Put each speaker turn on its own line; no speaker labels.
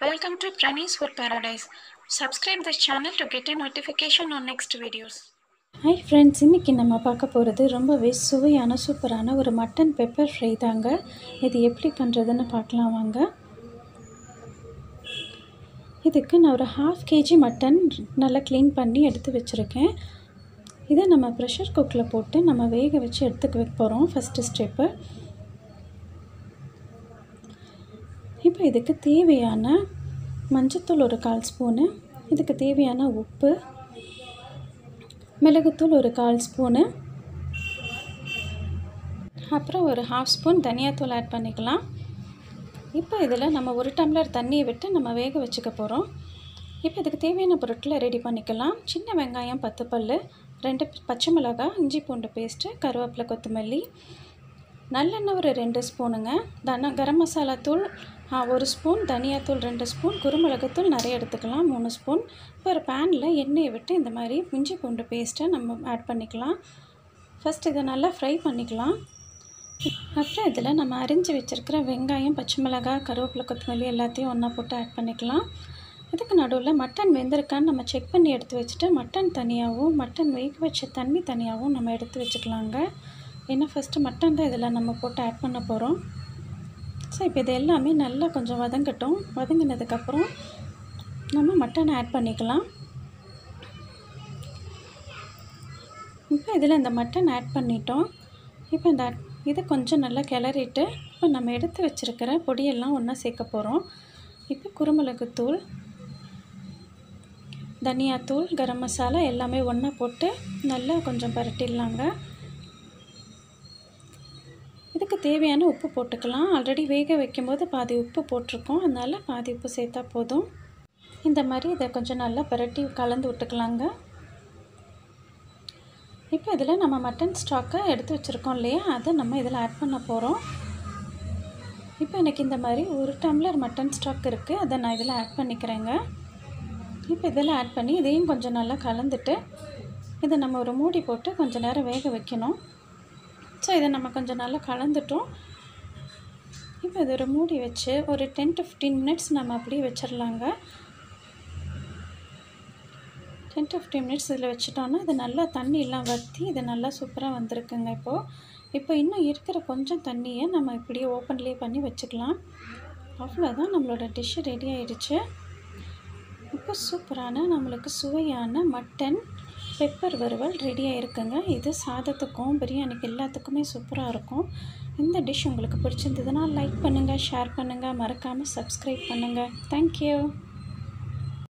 Welcome to Pranni's Food Paradise. Subscribe this channel to get a notification on next videos.
Hi friends இன்றைக்கி நம்ம பார்க்க போகிறது ரொம்பவே சுவையான சூப்பரான ஒரு மட்டன் பெப்பர் ஃப்ரை தாங்க இது எப்படி பண்ணுறதுன்னு பார்க்கலாம் வாங்க இதுக்கு நான் ஒரு ஹாஃப் கேஜி மட்டன் நல்லா க்ளீன் பண்ணி எடுத்து வச்சுருக்கேன் இதை நம்ம ப்ரெஷர் குக்கில் போட்டு நம்ம வேக வச்சு எடுத்துக்க வைக்க போகிறோம் ஃபஸ்ட்டு ஸ்டெப்பு இப்போ இதுக்கு தேவையான மஞ்சத்தூள் ஒரு கால் ஸ்பூனு இதுக்கு தேவையான உப்பு மிளகுத்தூள் ஒரு கால் ஸ்பூனு அப்புறம் ஒரு ஹாஃப் ஸ்பூன் தனியாத்தூள் ஆட் பண்ணிக்கலாம் இப்போ இதில் நம்ம ஒரு டம்ளர் தண்ணியை விட்டு நம்ம வேக வச்சுக்க போகிறோம் இப்போ இதுக்கு தேவையான பொருட்களை ரெடி பண்ணிக்கலாம் சின்ன வெங்காயம் பத்து பல் ரெண்டு பச்சை மிளகாய் இஞ்சி பூண்டு பேஸ்ட்டு கருவேப்பிலை கொத்தமல்லி நல்லெண்ணெய் ஒரு ரெண்டு ஸ்பூனுங்க தன கரம் மசாலா தூள் ஒரு ஸ்பூன் தனியாத்தூள் ரெண்டு ஸ்பூன் குருமிளகுத்தூள் நிறைய எடுத்துக்கலாம் மூணு ஸ்பூன் இப்போ ஒரு பேனில் எண்ணெயை விட்டு இந்த மாதிரி இஞ்சி பூண்டு பேஸ்ட்டை நம்ம ஆட் பண்ணிக்கலாம் ஃபஸ்ட் இதை நல்லா ஃப்ரை பண்ணிக்கலாம் அப்புறம் இதில் நம்ம அரிஞ்சு வச்சுருக்கிற வெங்காயம் பச்சை மிளகாய் கருவேப்பிலை கொத்தமல்லி எல்லாத்தையும் ஒன்றா போட்டு ஆட் பண்ணிக்கலாம் இதுக்கு நடுவில் மட்டன் வெந்திருக்கான்னு நம்ம செக் பண்ணி எடுத்து வச்சுட்டு மட்டன் தனியாகவும் மட்டன் வேக வச்ச தண்ணி தனியாகவும் நம்ம எடுத்து வச்சுக்கலாங்க ஏன்னா ஃபஸ்ட்டு மட்டன் தான் இதில் நம்ம போட்டு ஆட் பண்ண போகிறோம் ஸோ இப்போ இது எல்லாமே நல்லா கொஞ்சம் வதங்கட்டும் வதங்கினதுக்கப்புறம் நம்ம மட்டனை ஆட் பண்ணிக்கலாம் இப்போ இதில் இந்த மட்டன் ஆட் பண்ணிட்டோம் இப்போ இந்த இதை கொஞ்சம் நல்லா கிளறிட்டு இப்போ நம்ம எடுத்து வச்சுருக்கிற பொடியெல்லாம் ஒன்றா சேர்க்க போகிறோம் இப்போ குருமிளகுத்தூள் தனியாத்தூள் கரம் மசாலா எல்லாமே ஒன்றா போட்டு நல்லா கொஞ்சம் பரட்டிடலாங்க இதுக்கு தேவையான உப்பு போட்டுக்கலாம் ஆல்ரெடி வேக வைக்கும்போது பாதி உப்பு போட்டிருக்கோம் அதனால் பாதி உப்பு சேர்த்தா போதும் இந்த மாதிரி இதை கொஞ்சம் நல்லா பரட்டி கலந்து விட்டுக்கலாங்க இப்போ இதில் நம்ம மட்டன் ஸ்டாக்கை எடுத்து வச்சுருக்கோம் இல்லையா அதை நம்ம இதில் ஆட் பண்ண போகிறோம் இப்போ எனக்கு இந்த மாதிரி ஒரு டம்ளர் மட்டன் ஸ்டாக் இருக்குது அதை நான் இதில் ஆட் பண்ணிக்கிறேங்க இப்போ இதில் ஆட் பண்ணி இதையும் கொஞ்சம் நல்லா கலந்துட்டு இதை நம்ம ஒரு மூடி போட்டு கொஞ்சம் நேரம் வேக வைக்கணும் ஸோ இதை நம்ம கொஞ்சம் நல்லா கலந்துட்டோம் இப்போ இது ஒரு மூடி வச்சு ஒரு டென் டு ஃபிஃப்டீன் மினிட்ஸ் நம்ம அப்படியே வச்சிடலாங்க டென் டு ஃபிஃப்டீன் மினிட்ஸ் இதில் வச்சுட்டோன்னா இது நல்லா தண்ணியெலாம் வற்றி இது நல்லா சூப்பராக வந்திருக்குங்க இப்போது இப்போ இன்னும் இருக்கிற கொஞ்சம் தண்ணியை நம்ம இப்படியே ஓப்பன்லேயே பண்ணி வச்சுக்கலாம் அவ்வளோதான் நம்மளோட டிஷ்ஷு ரெடி ஆயிடுச்சு இப்போ சூப்பரான நம்மளுக்கு சுவையான மட்டன் பெப்பர் வறுவல் ரெடியாக இருக்குங்க இது சாதத்துக்கும் பிரியாணிக்கு எல்லாத்துக்குமே சூப்பராக இருக்கும் இந்த டிஷ் உங்களுக்கு பிடிச்சிருந்ததுன்னா லைக் பண்ணுங்கள் ஷேர் பண்ணுங்கள் மறக்காமல் சப்ஸ்கிரைப் பண்ணுங்கள் தேங்க்யூ